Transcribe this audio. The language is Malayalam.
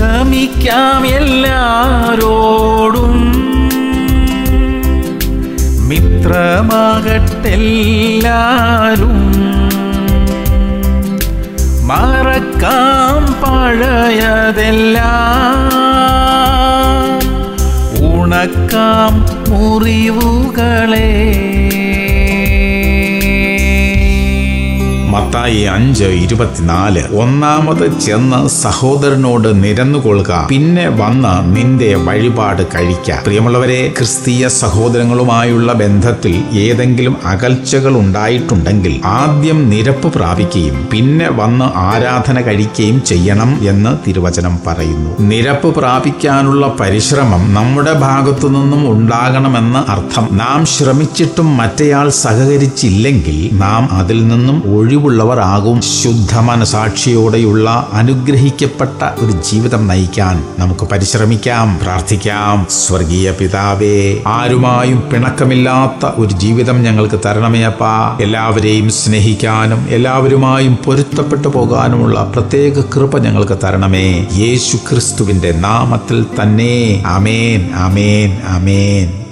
ക്ഷമിക്കാം എല്ലാരോടും മിത്രമാകട്ടെല്ലാരും മറക്കാം പഴയതെല്ലാം ഉണക്കാം മുറിവുകളെ മത്തായി അഞ്ച് ഇരുപത്തിനാല് ഒന്നാമത് ചെന്ന് സഹോദരനോട് നിരന്നുകൊള്ളുക പിന്നെ വന്ന് നിന്റെ വഴിപാട് കഴിക്ക പ്രിയമുള്ളവരെ ക്രിസ്തീയ സഹോദരങ്ങളുമായുള്ള ബന്ധത്തിൽ ഏതെങ്കിലും അകൽച്ചകൾ ഉണ്ടായിട്ടുണ്ടെങ്കിൽ ആദ്യം നിരപ്പ് പ്രാപിക്കുകയും പിന്നെ വന്ന് ആരാധന കഴിക്കുകയും ചെയ്യണം എന്ന് തിരുവചനം പറയുന്നു നിരപ്പ് പ്രാപിക്കാനുള്ള പരിശ്രമം നമ്മുടെ ഭാഗത്തു നിന്നും ഉണ്ടാകണമെന്ന് അർത്ഥം നാം ശ്രമിച്ചിട്ടും മറ്റേയാൾ സഹകരിച്ചില്ലെങ്കിൽ നാം അതിൽ നിന്നും ഒഴിവുള്ളവർ ആകും ശുദ്ധ മനസാക്ഷിയോടെയുള്ള അനുഗ്രഹിക്കപ്പെട്ട ഒരു ജീവിതം നയിക്കാൻ നമുക്ക് പരിശ്രമിക്കാം പ്രാർത്ഥിക്കാം സ്വർഗീയ പിതാവേ ആരുമായും പിണക്കമില്ലാത്ത ഒരു ജീവിതം ഞങ്ങൾക്ക് തരണമേ അപ്പാ എല്ലാവരെയും സ്നേഹിക്കാനും എല്ലാവരുമായും പൊരുത്തപ്പെട്ടു പോകാനുമുള്ള പ്രത്യേക കൃപ ഞങ്ങൾക്ക് തരണമേ യേശു ക്രിസ്തുവിന്റെ നാമത്തിൽ തന്നെ അമേൻ അമേൻ അമേൻ